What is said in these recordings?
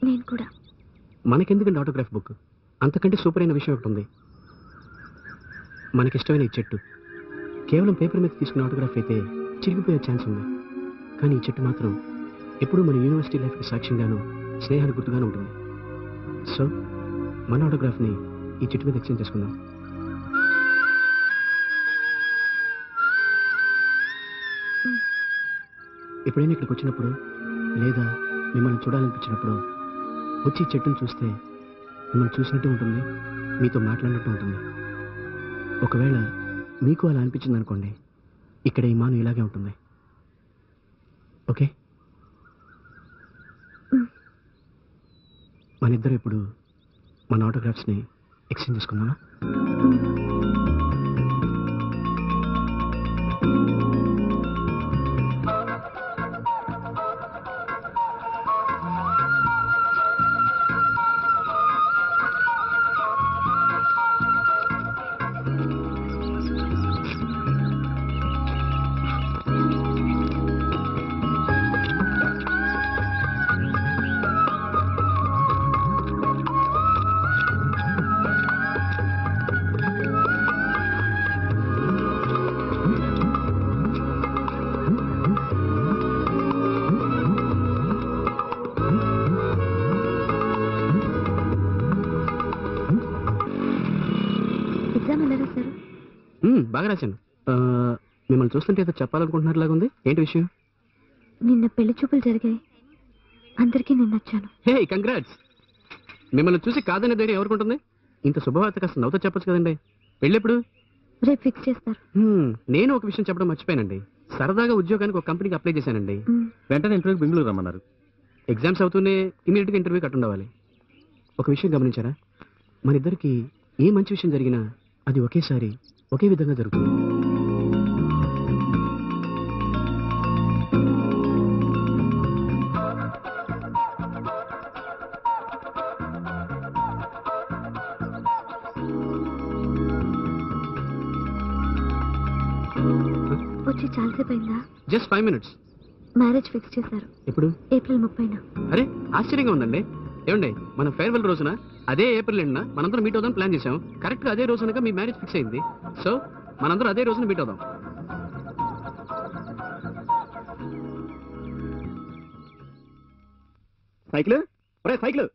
నేను కూడా మనకెందుకండి ఆటోగ్రాఫ్ బుక్ అంతకంటే సూపర్ అయిన విషయం ఒకటి ఉంది మనకిష్టమైన ఈ చెట్టు కేవలం పేపర్ మీద తీసుకున్న ఆటోగ్రాఫ్ అయితే చిరిగిపోయే ఛాన్స్ ఉంది కానీ ఈ చెట్టు మాత్రం ఎప్పుడూ మన యూనివర్సిటీ లైఫ్కి సాక్ష్యంగాను స్నేహానికి గుర్తుగాను ఉంటుంది సో మన ఆటోగ్రాఫ్ని ఈ చెట్టు మీద ఎక్స్చేంజ్ చేసుకుందాం ఎప్పుడైనా ఇక్కడికి వచ్చినప్పుడు లేదా మిమ్మల్ని చూడాలనిపించినప్పుడు వచ్చి ఈ చెట్టును చూస్తే మిమ్మల్ని చూసినట్టు ఉంటుంది మీతో మాట్లాడినట్టు ఉంటుంది ఒకవేళ మీకు అలా అనిపించింది అనుకోండి ఇక్కడ ఈ మాను ఇలాగే ఉంటుంది ఓకే మన ఇద్దరు ఇప్పుడు మన ఆటోగ్రాఫ్స్ని ఎక్స్చేంజ్ చేసుకుందామా ఎగ్జామ్ ఎలా రాశారు మ్మ్, బాగా రాశాను ఆ, మిమ్మల్ని చూస్తుంటే ఏదో చెప్పాలనుకుంటున్నారు లాగా ఉంది ఏంటి విషయం నిన్న పెళ్లి చూపులు జరిగాయి అందరికీ నేను నచ్చాను హే కంగ్రాట్స్ మిమ్మల్ని చూసి కాదనే ధైర్యం ఎవరికుంటుంది ఇంత శుభవార్త కాస్త నవ్వుతో చెప్పొచ్చు కదండి పెళ్ళెప్పుడు రేపు ఫిక్స్ చేస్తారు హ్మ్, నేను ఒక విషయం చెప్పడం మర్చిపోయానండి సరదాగా ఉద్యోగానికి ఒక కంపెనీకి అప్లై చేశానండి మ్, వెంటనే ఇంటర్వ్యూకి బెంగళూరు రమ్మన్నారు ఎగ్జామ్స్ అవుతూనే ఇమీడియట్గా ఇంటర్వ్యూ కట్టుండవాలి ఒక విషయం గమనించారా మన ఇద్దరికి ఏ మంచి విషయం జరిగినా అది ఒకేసారి ఒకే విధంగా జరుగుతుంది వచ్చి చాలాసేపు అయిందా just five minutes marriage fix చేశారు ఎప్పుడు ఏప్రిల్ ముప్పైన అరే ఆశ్చర్యంగా ఉందండి ఏమండి మన ఫేర్వెల్ రోజున అదే ఏప్రిల్ ఎండ్న మనందరం మీట్ అవుదాం ప్లాన్ చేసాం కరెక్ట్ గా అదే రోజునగా మీ మ్యారేజ్ ఫిక్స్ అయింది సో మనందరం అదే రోజున మీట్ అవుదాం సైకిల్ ఒరే సైకిల్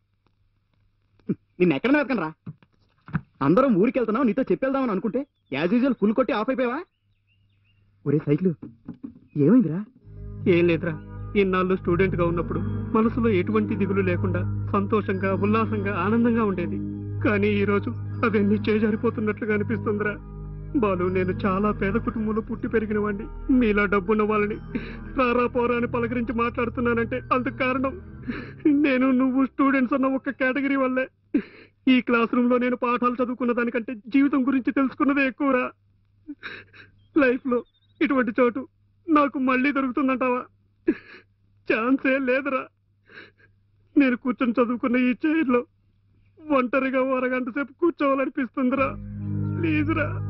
నిన్న ఎక్కడ వెతకను రా అందరం ఊరికి వెళ్తున్నాం నీతో చెప్పేద్దామని అనుకుంటే యాజ్ యూజువల్ ఫుల్ కొట్టి ఆఫ్ అయిపోయావా ఒరే సైకిల్ ఏమైందిరా ఏం లేదురా ఇన్నాళ్ళు స్టూడెంట్ గా ఉన్నప్పుడు మనసులో ఎటువంటి దిగులు లేకుండా సంతోషంగా ఉల్లాసంగా ఆనందంగా ఉండేది కానీ ఈ రోజు అవన్నీ చేజారిపోతున్నట్లుగా అనిపిస్తుందిరా బాలు నేను చాలా పేద కుటుంబంలో పుట్టి పెరిగిన వాడిని మీలా డబ్బున్న వాళ్ళని రారా పోరా అని పలకరించి మాట్లాడుతున్నానంటే అందుకు కారణం నేను నువ్వు స్టూడెంట్స్ అన్న ఒక కేటగిరీ వల్లే ఈ క్లాస్ రూమ్ లో నేను పాఠాలు చదువుకున్న దానికంటే జీవితం గురించి తెలుసుకున్నదే ఎక్కువరా లైఫ్ లో ఇటువంటి చోటు నాకు మళ్ళీ దొరుకుతుందంటావా ఛాన్సే లేదురా నేను కూర్చొని చదువుకున్న ఈ చైర్లో ఒంటరిగా ఓ అరగంట సేపు కూర్చోవాలనిపిస్తుందిరా ప్లీజ్ రా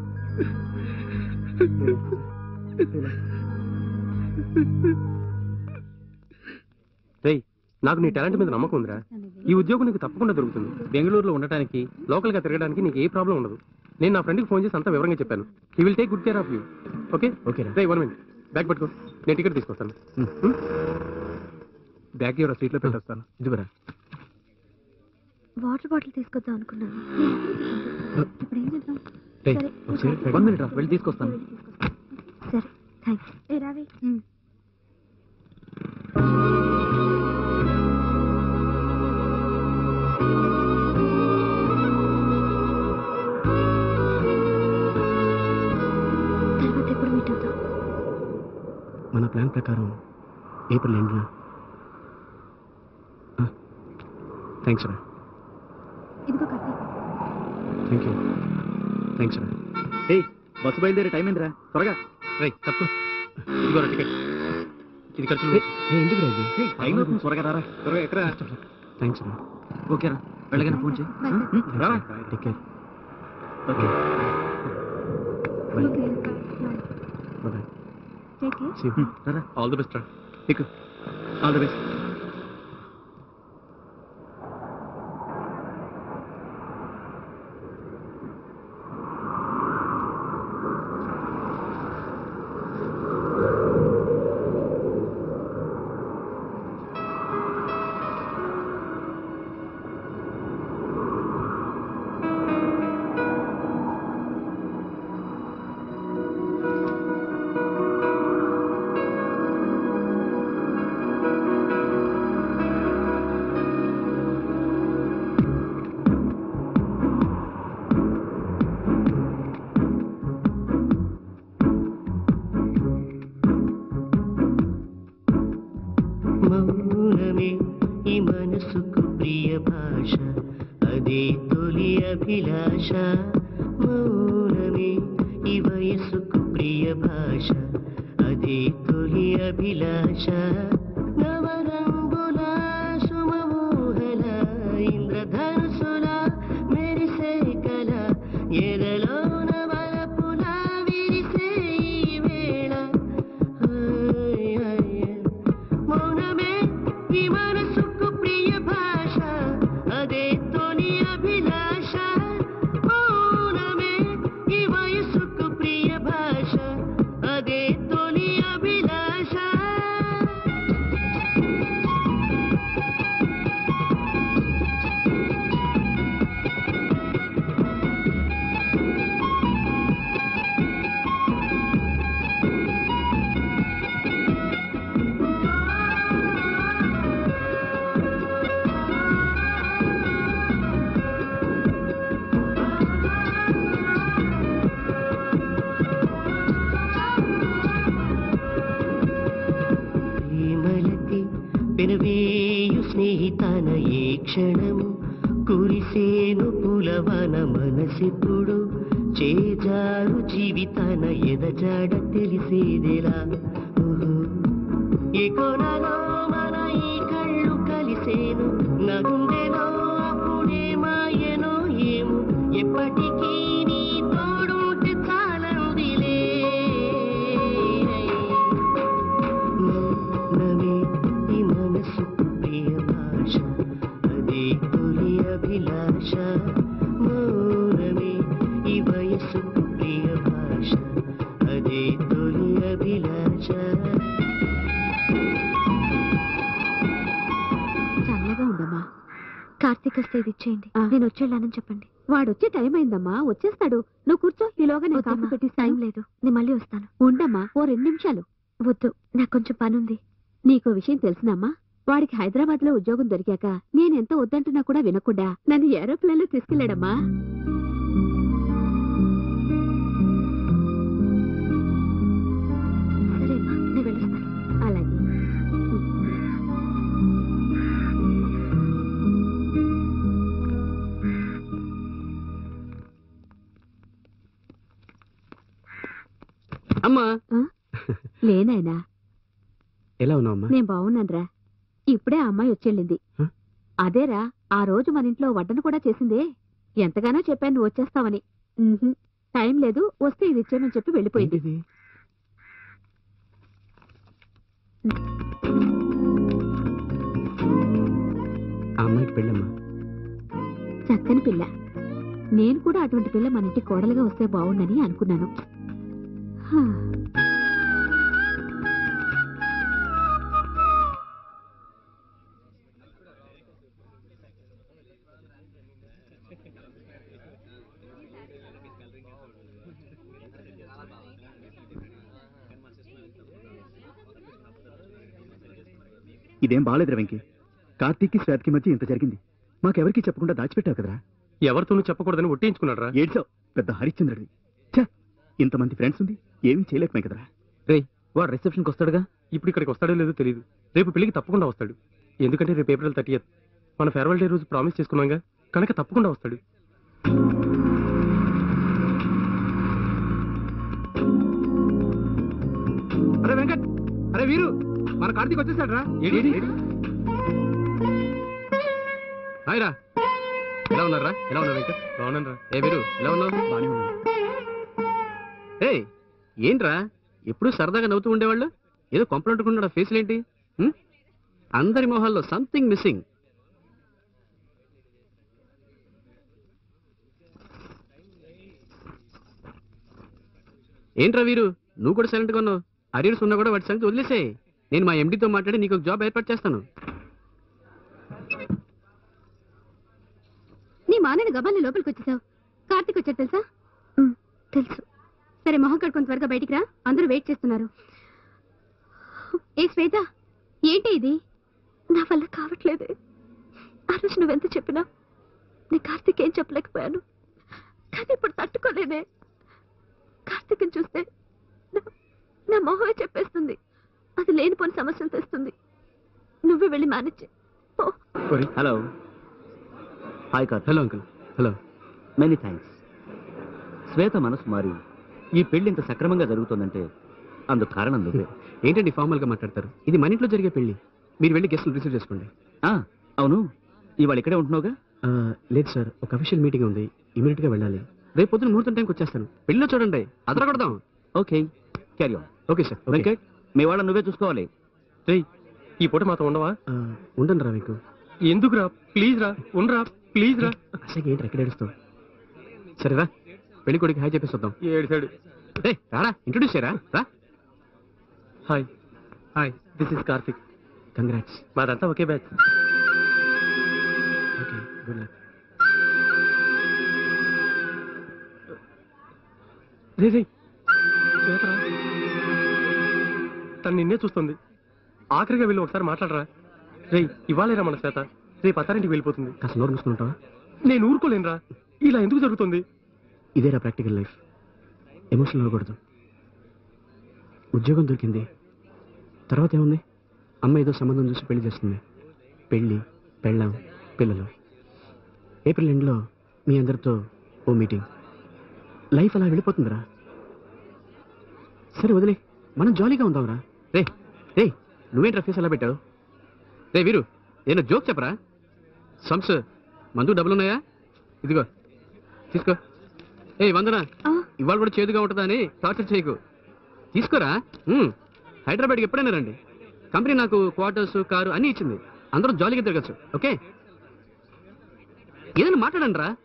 రేయ్ నాకు నీ టాలెంట్ మీద నమ్మకం ఉందిరా ఈ ఉద్యోగం నీకు తప్పకుండా దొరుకుతుంది బెంగళూరులో ఉండటానికి లోకల్ గా తిరగడానికి నీకు ఏ ప్రాబ్లం ఉండదు నేను నా ఫ్రెండ్కి ఫోన్ చేసి అంతా వివరంగా చెప్పాను he will take good care of you okay okay రే వన్ మినిట్ బ్యాగ్ పట్టుకో నేను టికెట్ తీసుకొస్తాను బ్యాగ్ ఎవరో సీట్లో పెట్టేస్తాను ఇదిగోరా వాటర్ బాటిల్ తీసుకొద్దాం అనుకున్నాను ఇప్పుడు ఏం చేద్దాం రేయ్, సరే, ఒక సిగరెట్ నువ్వు ప్యాకెట్ వన్ మినిట్ రా వెళ్ళి తీసుకొస్తాను సరే థ్యాంక్స్ ఏ రావి తర్వాత ఎప్పుడు మీట్ అవుతాం మన ప్లాన్ ప్రకారం ఏప్రిల్ ఎండ్న థ్యాంక్స్ రా ఇదిగో కత్తి థ్యాంక్ యూ థ్యాంక్స్ రా ఏయ్ బస్సు బయలుదేరే టైం ఏందిరా త్వరగా రై తప్పు ఇదిగోరా టికెట్ ఇది ఖర్చు ఎందుకు రా ఇది ఏయ్, టైం అవుతుంది త్వరగా రారా త్వరగా ఎక్కడ థ్యాంక్స్ రా ఓకేరా వెళ్ళగానే ఫోన్ చేయి Bye, sir. ఉం, రారా take care okay bye okay bye take care see రారా ఆల్ ది బెస్ట్ రా ఎక్కు ఆల్ ది బెస్ట్ అభిలాష మౌనమే ఈ వయసుకు ప్రియ భాష అదే తొలి అభిలాష నవరంగుల సుమమోహల ఇంద్రధనుసుల మెరిసే కల ఎదలోన వలపుల విరిసే ఈ వేళ ఆయ్ ఆయ్ మౌనమే ఈ మనసుకు ప్రియ భాష అదే తొలి అభిలాష మౌనమే ఈ వయసుకు ప్రియ భాష అదే తొలి అభిలాష ప్రేమలతి పెనవేయు స్నేహితాన ఏ క్షణము కురిసేను పులవన మనసిప్పుడు చేజారు జీవితాన ఎదజాడ తెలిసేదెలా ఊహు. ఏ కొనలో మన ఈ కళ్ళు కలిసేను నా గుండెలో అప్పుడే మాయనో ఏమో ఎప్పటికీ నీ తోడుంటే చాలందిలే మౌనమే ఈ మనసుకు ప్రియ భాష అదే తొలి అభిలాష మౌనమే ఈ వయసుకు ప్రియ భాష అదే తొలి అభిలాష చల్లగా ఉండమ్మా కార్తీక్ వస్తే ఇది ఇచ్చేయండి నేను వచ్చేళ్ళానని చెప్పండి వాడు వచ్చే టైం అయిందమ్మా వచ్చేస్తాడు నువ్వు కూర్చో ఈలోగా నేను కాఫీ వద్దమ్మా, పెట్టి టైం లేదు నేను మళ్ళీ వస్తాను ఉండమ్మా ఓ రెండు నిమిషాలు వద్దు నాకు కొంచెం పని ఉంది నీకో విషయం తెలుసునమ్మా వాడికి హైదరాబాద్ లో ఉద్యోగం దొరికాక నేనెంత వద్దంటున్నా కూడా వినకుండా నన్ను ఏరోప్లేన్ లో తీసుకెళ్లాడమ్మా సరే అమ్మా నేను వెళ్ళొస్తాను అలాగే అమ్మా లేనాయనా ఎలా ఉన్నావు అమ్మా నేను బాగున్నానురా ఇప్పుడే ఆ అమ్మాయి వచ్చేళ్ళింది హ? అదేరా ఆ రోజు మన ఇంట్లో వడ్డన కూడా చేసిందే ఎంతగానో చెప్పాను నువ్వు వచ్చేస్తావని ఉహుం, టైం లేదు వస్తే ఇది ఇచ్చేయమని చెప్పి వెళ్ళిపోయింది ఏంటిది? ఆ అమ్మాయికి పెళ్ళమ్మా చక్కని పిల్ల నేను కూడా అటువంటి పిల్ల మన ఇంటి కోడలుగా వస్తే బాగుండని అనుకున్నాను హా. ఇదేం బాగాలేదురా వెంకీ కార్తీక్కి శ్వేతకి మధ్య ఇంత జరిగింది మాకెవరికి చెప్పకుండా దాచిపెట్టావు కదరా ఎవరితోనూ చెప్పకూడదని ఒట్టించుకున్నాడు రా ఏడ్చావు పెద్ద హరిశ్చంద్రుడి ఛ ఇంతమంది ఫ్రెండ్స్ ఉంది ఏమీ చేయలేకమే కదరా రే వాడు రిసెప్షన్కి వస్తాడుగా ఇప్పుడు ఇక్కడికి వస్తాడో లేదో తెలియదు రేపు పెళ్లికి తప్పకుండా వస్తాడు ఎందుకంటే రేపు ఏప్రిల్ థర్టీ మన ఫేర్వెల్ డే రోజు ప్రామిస్ చేసుకున్నాగా కనుక తప్పకుండా వస్తాడు అరే వెంకట్ అరే వీరు మన కార్తీక్ వచ్చేసాడు రా హాయ్ రా ఎలా ఉన్నారా ఎలా ఉన్నారు వెంకట్ బాగున్నాను రా ఏ వీరు ఎలా ఉన్నావు బానే ఉన్నాడు ఏ ఏంట్రా ఎప్పుడు సరదాగా నవ్వుతూ ఉండేవాళ్ళు ఏదో కొంపలంటుకున్నాడు ఫేస్లు ఏంటి ఉం? అందరి మొహాల్లో సంథింగ్ మిస్సింగ్ ఏంట్రా వీరు నువ్వు కూడా సైలెంట్గా ఉన్నావు అరియర్స్ ఉన్నా కూడా వాటి సంగతి వదిలేసే నేను మా ఎండితో మాట్లాడి నీకు ఒక జాబ్ ఏర్పాటు చేస్తాను నీ మానని గబాన్ని లోపలికి వచ్చేసావు కార్తీక్ వచ్చాడు తెలుసా ఉమ్, తెలుసు సరే మొహం కడుకొని త్వరగా బయటికి రా అందరూ వెయిట్ చేస్తున్నారు ఏ శ్వేత ఏంటి ఇది నా వల్ల కావట్లేదే ఆ రోజు నువ్వెంత చెప్పినా నేను కార్తీక్ ఏం చెప్పలేకపోయాను కానీ ఇప్పుడు తట్టుకోలేనే కార్తీక్ని చూస్తే నా- నా మొహమే చెప్పేస్తుంది అది లేనిపోని సమస్యలు తెస్తుంది నువ్వే వెళ్ళి మేనేజ్ చేయి. Oh hello hi Karthik hello uncle hello many thanks Shweta మనసు మారి ఈ పెళ్లి ఇంత సక్రమంగా జరుగుతుందంటే అందుకు కారణం నువ్వే ఏంటండి ఫార్మల్ గా మాట్లాడతారు ఇది మన ఇంట్లో జరిగే పెళ్లి మీరు వెళ్ళి గెస్ట్లు రిసీవ్ చేసుకోండి ఆ, అవును ఇవాళ ఇక్కడే ఉంటున్నావుగా ఆ, లేదు సార్ ఒక అఫీషియల్ మీటింగ్ ఉంది ఇమీడియట్ గా వెళ్ళాలి రేపు పొద్దున ముహూర్తం టైంకి వచ్చేస్తాను పెళ్ళిలో చూడండి అదర కొడదాం okay carry on okay sir Venkat మీ వాళ్ళ నువ్వే చూసుకోవాలి రేయ్ ఈ పూట మాత్రం ఉండవా ఉండండి రా మీకు ఎందుకు రా ప్లీజ్ రా ఉండరా ప్లీజ్ రా అసలు ఏంటి ఎక్కడ ఏడుస్తావు సరేరా పెళ్లి కొడుకు హాయ్ చెప్పేసి వద్దాం ఏడు రే రారా ఇంట్రొడ్యూస్ చేయరా రా hi hi this is Karthik congrats మాదంతా ఒకే బ్యాచ్ ఓకే గుడ్ లక్ రే రే శ్వేతరా తను నిన్నే చూస్తుంది ఆఖరిగా వెళ్ళి ఒకసారి మాట్లాడరా రేయ్ ఇవ్వాలేరా మన శ్వేత రేపు అత్తారింటికి వెళ్ళిపోతుంది కాస్త నోరు మూసుకుంటావా నేను ఊరుకోలేనురా ఇలా ఎందుకు జరుగుతుంది ఇదేరా ప్రాక్టికల్ లైఫ్ ఎమోషనల్ అవ్వకూడదు ఉద్యోగం దొరికింది తర్వాత ఏముంది అమ్మ ఏదో సంబంధం చూసి పెళ్లి చేస్తుంది పెళ్ళి పెళ్ళాం పిల్లలు ఏప్రిల్ ఎండ్లో మీ అందరితో ఓ మీటింగ్ లైఫ్ అలా వెళ్ళిపోతుందిరా సరే వదిలే మనం జాలీగా ఉందాంరా రే రే నువ్వేంట్రా ఫేస్ అలా పెట్టావు రే వీరు ఏదో జోక్ చెప్పరా సంస్ మందు డబ్బులున్నాయా ఇదిగో తీసుకో ఏ వందన ఆ, ఇవాళ కూడా చేదుగా ఉంటుందా అని టార్చర్ చేయకు తీసుకోరా ఉమ్, హైదరాబాద్కి ఎప్పుడైనా రండి కంపెనీ నాకు క్వార్టర్స్ కారు అన్నీ ఇచ్చింది అందరూ జాలీగా తిరగచ్చు ఓకే ఏదైనా మాట్లాడండి రా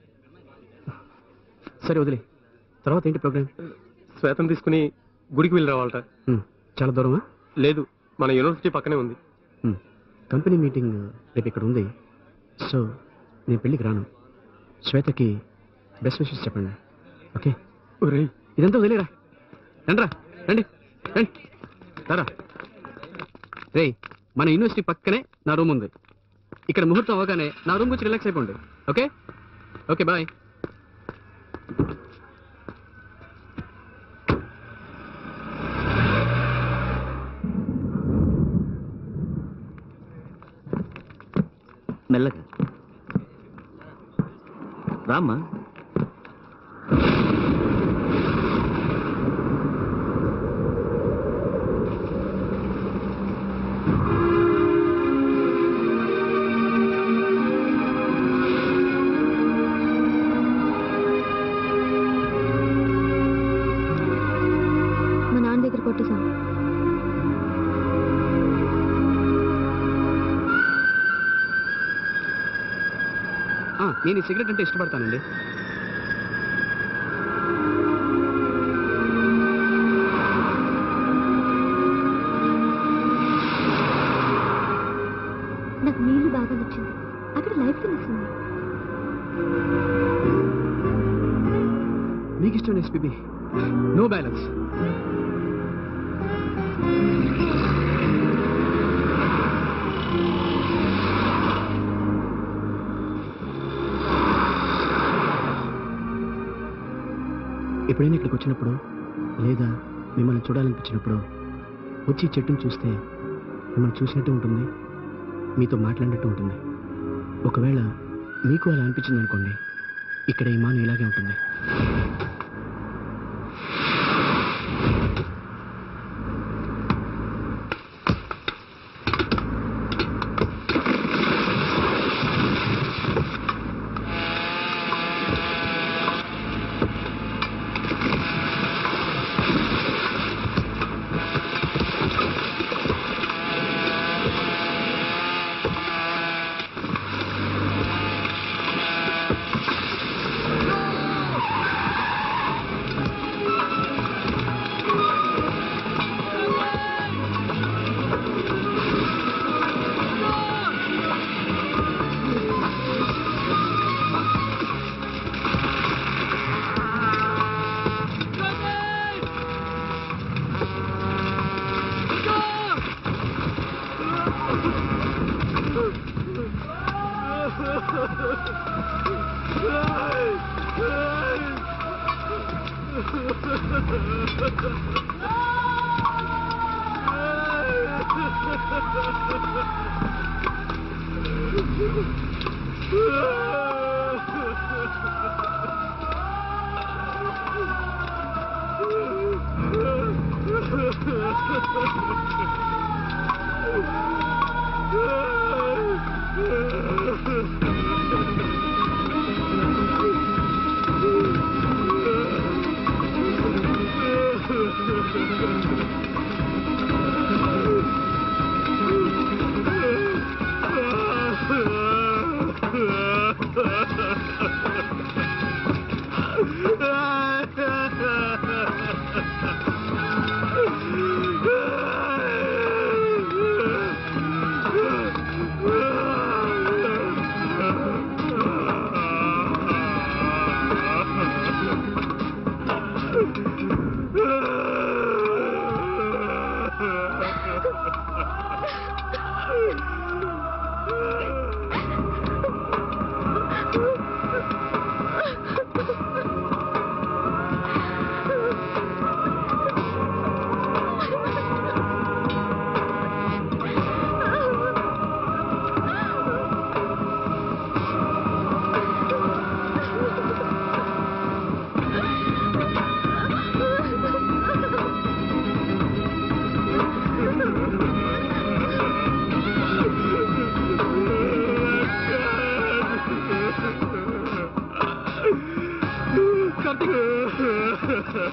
సరే వదిలే తర్వాత ఏంటి ప్రోగ్రామ్ శ్వేతం తీసుకుని గుడికి వెళ్ళి రావాలట చాలా దూరమా లేదు మన యూనివర్సిటీ పక్కనే ఉంది కంపెనీ మీటింగ్ రేపు ఇక్కడ ఉంది సో నేను పెళ్ళికి రాను శ్వేతకి బెస్ట్ విషెస్ చెప్పండి ఓకే ఇదంతా వదిలేరా రండిరా రండి రండి రారా రే మన యూనివర్సిటీ పక్కనే నా రూమ్ ఉంది ఇక్కడ ముహూర్తం అవగానే నా రూమ్ వచ్చి రిలాక్స్ అయిపోండి ఓకే ఓకే బాయ్ మెల్లగా రామ్మా మా నాన్న దగ్గర కొట్టేశాం ఆ, నేను ఈ సిగరెట్ అంటే ఇష్టపడతానండి నాకు నీళ్లు బాగా నచ్చింది అక్కడ లైఫ్ తెలిసింది మీకు ఇష్టం ఎస్పీబీ నో బ్యాలెన్స్ ఎప్పుడైనా ఇక్కడికి వచ్చినప్పుడు లేదా మిమ్మల్ని చూడాలనిపించినప్పుడు వచ్చి ఈ చెట్టును చూస్తే మిమ్మల్ని చూసినట్టు ఉంటుంది మీతో మాట్లాడినట్టు ఉంటుంది ఒకవేళ మీకు అలా అనిపించింది అనుకోండి ఇక్కడ ఈ మాను ఇలాగే ఉంటుంది Ah!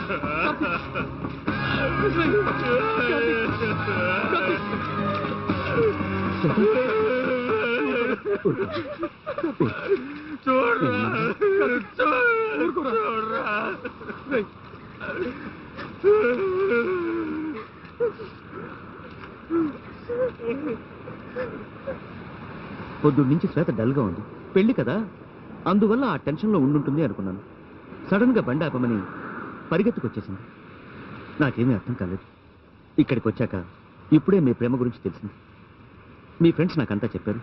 పొద్దున్న నుంచి శ్వేత డల్గా ఉంది పెళ్లి కదా అందువల్ల ఆ టెన్షన్లో ఉండుంటుంది అనుకున్నాను సడన్గా బండి ఆపమని పరిగెత్తుకొచ్చేసింది నాకేమీ అర్థం కాలేదు ఇక్కడికి వచ్చాక ఇప్పుడే మీ ప్రేమ గురించి తెలిసింది మీ ఫ్రెండ్స్ నాకంతా చెప్పారు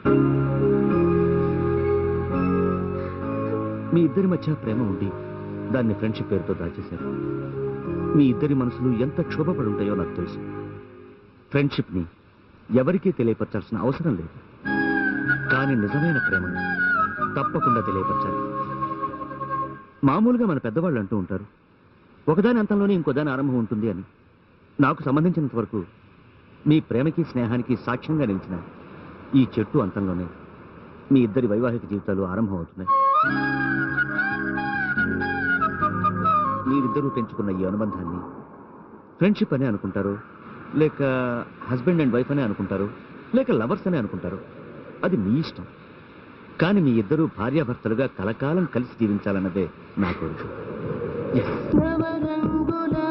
మీ ఇద్దరి మధ్య ప్రేమ ఉండి దాన్ని ఫ్రెండ్షిప్ పేరుతో దాచేశారు మీ ఇద్దరి మనసులు ఎంత క్షోభపడి ఉంటాయో నాకు తెలుసు ఫ్రెండ్షిప్ని ఎవరికీ తెలియపరచాల్సిన అవసరం లేదు కానీ నిజమైన ప్రేమను తప్పకుండా తెలియపరచాలి మామూలుగా మన పెద్దవాళ్ళు అంటూ ఉంటారు ఒకదాని అంతంలోనే ఇంకోదాని ఆరంభం ఉంటుంది అని నాకు సంబంధించినంత వరకు మీ ప్రేమకి స్నేహానికి సాక్ష్యంగా నిలిచిన ఈ చెట్టు అంతంలోనే మీ ఇద్దరి వైవాహిక జీవితాలు ఆరంభం అవుతున్నాయి మీరిద్దరూ పెంచుకున్న ఈ అనుబంధాన్ని ఫ్రెండ్షిప్ అనే అనుకుంటారు లేక హస్బెండ్ అండ్ వైఫ్ అనే అనుకుంటారు లేక లవర్స్ అనే అనుకుంటారు అది మీ ఇష్టం కానీ మీ ఇద్దరూ భార్యాభర్తలుగా కలకాలం కలిసి జీవించాలన్నదే నా కోరిక Yes. నవరంగుల